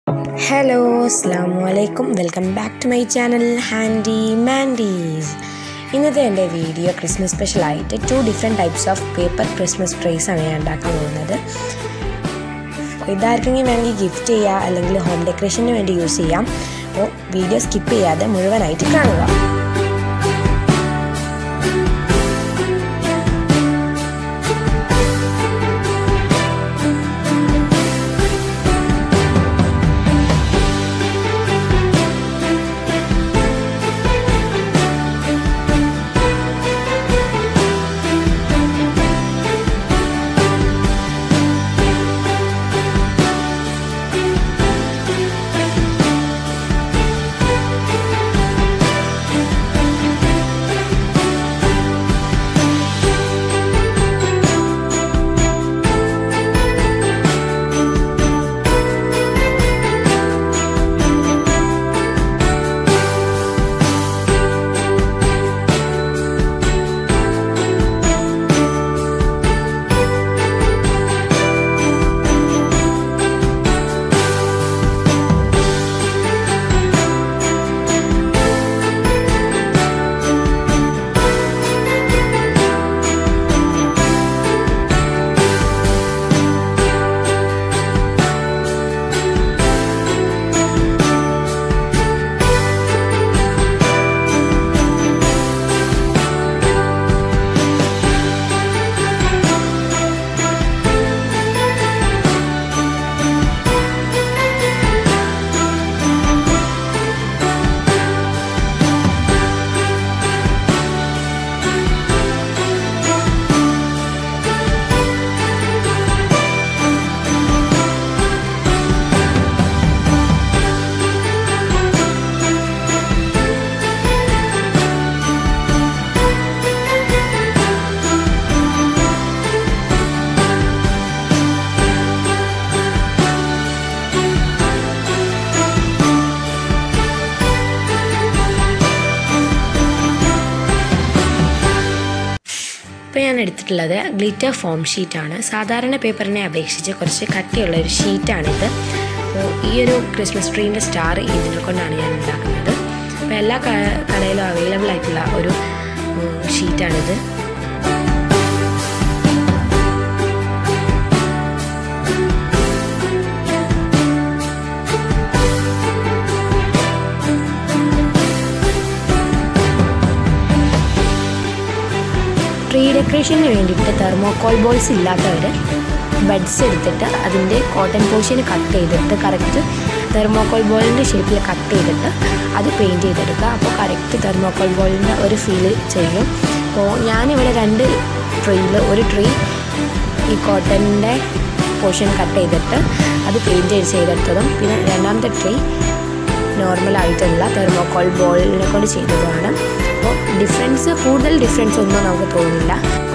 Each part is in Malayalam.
ഹലോ അസ്സാം വലൈക്കും welcome back to my channel Handy Mandies ഇന്നത്തെ എൻ്റെ വീഡിയോ ക്രിസ്മസ് സ്പെഷ്യലായിട്ട് two different types of paper Christmas trees ആണ് ഞാൻ ഉണ്ടാക്കാൻ പോകുന്നത് ഇതാർക്കെങ്കിലും വേണമെങ്കിൽ ഗിഫ്റ്റ് ചെയ്യുക അല്ലെങ്കിൽ ഹോം ഡെക്കറേഷന് വേണ്ടി യൂസ് ചെയ്യാം അപ്പോൾ വീഡിയോ സ്കിപ്പ് ചെയ്യാതെ മുഴുവനായിട്ട് കാണുക ഇപ്പോൾ ഞാൻ എടുത്തിട്ടുള്ളത് ഗ്ലിറ്റർ ഫോം ഷീറ്റാണ് സാധാരണ പേപ്പറിനെ അപേക്ഷിച്ച് കുറച്ച് കട്ടിയുള്ള ഒരു ഷീറ്റാണിത് അപ്പോൾ ഈ ഒരു ക്രിസ്മസ് ട്രീൻ്റെ സ്റ്റാർ ഇതിനെ കൊണ്ടാണ് ഞാൻ ഉണ്ടാക്കുന്നത് അപ്പോൾ എല്ലാ കടയിലും അവൈലബിൾ ആയിട്ടുള്ള ഒരു ഷീറ്റാണിത് ട്രീ ഡെക്കറേഷന് വേണ്ടിയിട്ട് തെർമോക്കോൾ ബോൾസ് ഇല്ലാത്തവർ ബഡ്സ് എടുത്തിട്ട് അതിൻ്റെ കോട്ടൺ പോർഷന് കട്ട് ചെയ്തിട്ട് കറക്റ്റ് തെർമോക്കോൾ ബോളിൻ്റെ ഷേപ്പിൽ കട്ട് ചെയ്തിട്ട് അത് പെയിൻറ്റ് ചെയ്തെടുക്കുക അപ്പോൾ കറക്റ്റ് തെർമോക്കോൾ ബോളിൻ്റെ ഒരു ഫീല് ചെയ്യും അപ്പോൾ ഞാനിവിടെ രണ്ട് ട്രീയിൽ ഒരു ട്രീ ഈ കോട്ടൻ്റെ പോർഷൻ കട്ട് ചെയ്തിട്ട് അത് പെയിൻറ്റ് ചെയ്തെടുത്തതും പിന്നെ രണ്ടാമത്തെ ട്രീ നോർമലായിട്ടുള്ള തെർമോക്കോൾ ബോളിനെ കൊണ്ട് ചെയ്തതുമാണ് അപ്പോൾ ഡിഫറൻസ് കൂടുതൽ ഡിഫറൻസ് ഒന്നും നമുക്ക് തോന്നില്ല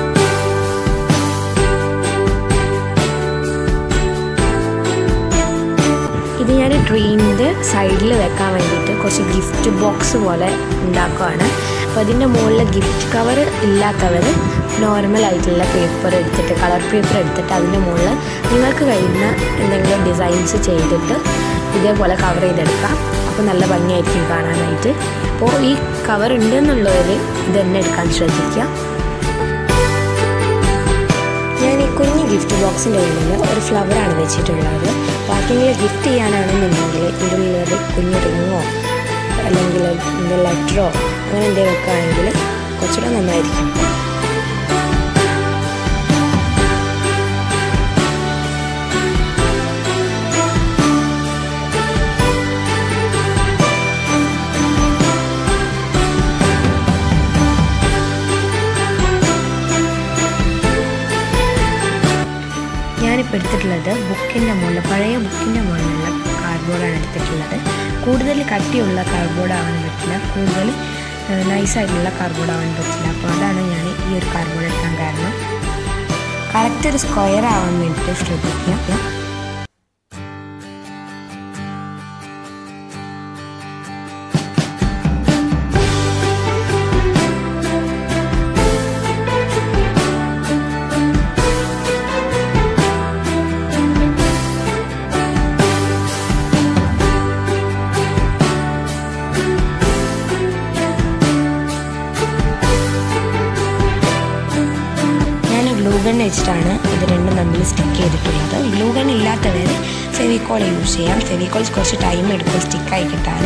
ഇത് ഞാൻ ട്രെയിനിൻ്റെ സൈഡിൽ വെക്കാൻ വേണ്ടിയിട്ട് കുറച്ച് ഗിഫ്റ്റ് ബോക്സ് പോലെ ഉണ്ടാക്കുകയാണ് അപ്പോൾ അതിൻ്റെ മുകളിൽ ഗിഫ്റ്റ് കവർ ഇല്ലാത്തവർ നോർമൽ ആയിട്ടുള്ള പേപ്പർ എടുത്തിട്ട് കളർ പേപ്പർ എടുത്തിട്ട് അതിൻ്റെ മുകളിൽ നിങ്ങൾക്ക് കഴിയുന്ന എന്തെങ്കിലും ഡിസൈൻസ് ചെയ്തിട്ട് ഇതേപോലെ കവർ ചെയ്തെടുക്കാം അപ്പോൾ നല്ല ഭംഗിയായിരിക്കും കാണാനായിട്ട് അപ്പോൾ ഈ കവർ ഉണ്ടെന്നുള്ളവർ ഇത് തന്നെ എടുക്കാൻ ശ്രദ്ധിക്കുക ഞാൻ ഈ കുഞ്ഞ് ഗിഫ്റ്റ് ബോക്സിൻ്റെ ഉള്ളിൽ ഒരു ഫ്ലവറാണ് വെച്ചിട്ടുള്ളത് ബാക്കിയെങ്കിലും ഗിഫ്റ്റ് ചെയ്യാനാണെന്നുണ്ടെങ്കിൽ ഇതിൻ്റെ ഉള്ളിൽ കുഞ്ഞു റിങ്ങോ അല്ലെങ്കിൽ എന്താ ലെറ്ററോ അങ്ങനെ എന്തെങ്കിലും വെക്കുകയാണെങ്കിൽ കുറച്ചുകൂടെ നന്നായിരിക്കും ഞാനിപ്പോൾ എടുത്തിട്ടുള്ളത് ബുക്കിൻ്റെ മുകളിൽ പഴയ ബുക്കിൻ്റെ മുകളിലുള്ള കാർഡ്ബോർഡാണ് എടുത്തിട്ടുള്ളത് കൂടുതൽ കട്ടിയുള്ള കാർഡ്ബോർഡ് ആവാൻ പറ്റില്ല കൂടുതൽ നൈസായിട്ടുള്ള കാർഡ്ബോർഡ് ആവാൻ പറ്റില്ല അപ്പോൾ അതാണ് ഞാൻ ഈ ഒരു കാർഡ്ബോർഡ് എടുക്കാൻ കാരണം കറക്റ്റ് ഒരു സ്ക്വയർ ആവാൻ വേണ്ടിയിട്ട് ശ്രദ്ധിക്കുക വെച്ചിട്ടാണ് ഇത് രണ്ടും തമ്മിൽ സ്റ്റിക്ക് ചെയ്തിട്ടുള്ളത് ഗ്ലൂ ഗൺ ഇല്ലാത്തവർ ഫെവിക്കോൾ യൂസ് ചെയ്യാം ഫെവിക്കോൾ കുറച്ച് ടൈം എടുക്കും സ്റ്റിക്കായി കിട്ടാൻ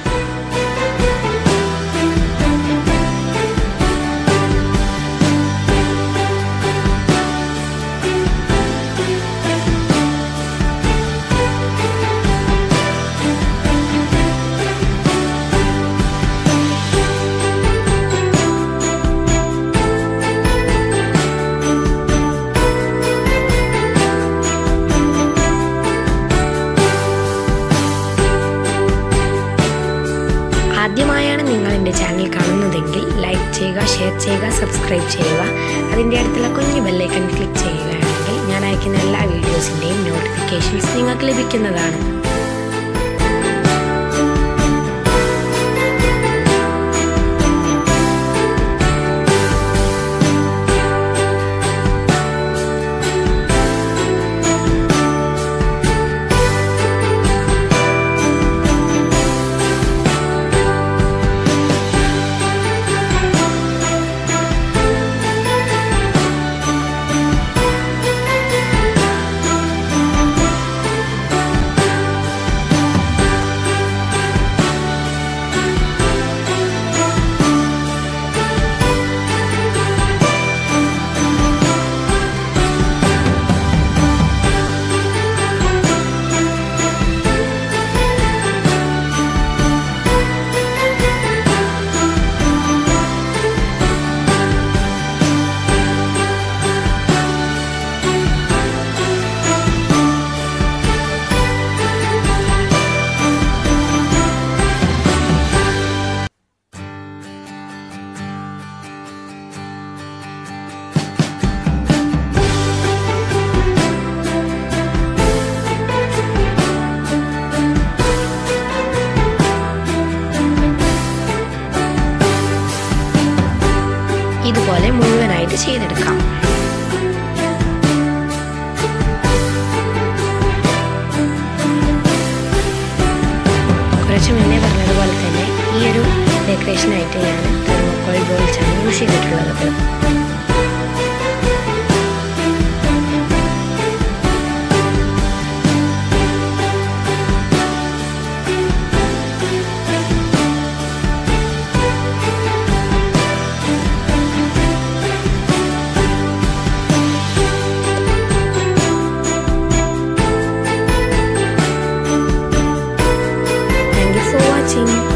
ആദ്യമായാണ് നിങ്ങൾ എൻ്റെ ചാനൽ കാണുന്നതെങ്കിൽ ലൈക്ക് ചെയ്യുക ഷെയർ ചെയ്യുക സബ്സ്ക്രൈബ് ചെയ്യുക അതിൻ്റെ അടുത്തുള്ള കുഞ്ഞു ബെല്ലൈക്കൺ ക്ലിക്ക് ചെയ്യുകയാണെങ്കിൽ ഞാൻ അയക്കുന്ന എല്ലാ വീഡിയോസിൻ്റെയും നോട്ടിഫിക്കേഷൻസ് നിങ്ങൾക്ക് ലഭിക്കുന്നതാണ് ഇതുപോലെ മുഴുവനായിട്ട് ചെയ്തെടുക്കാം കുറച്ച് മുന്നേ പറഞ്ഞതുപോലെ തന്നെ ഈ ഒരു ഡെക്കറേഷനായിട്ട് ഞാൻ തെർമോക്കോൾ ബോൾസ് ആണ് യൂസ് ചെയ്തിട്ടുള്ളത് Thank you for watching.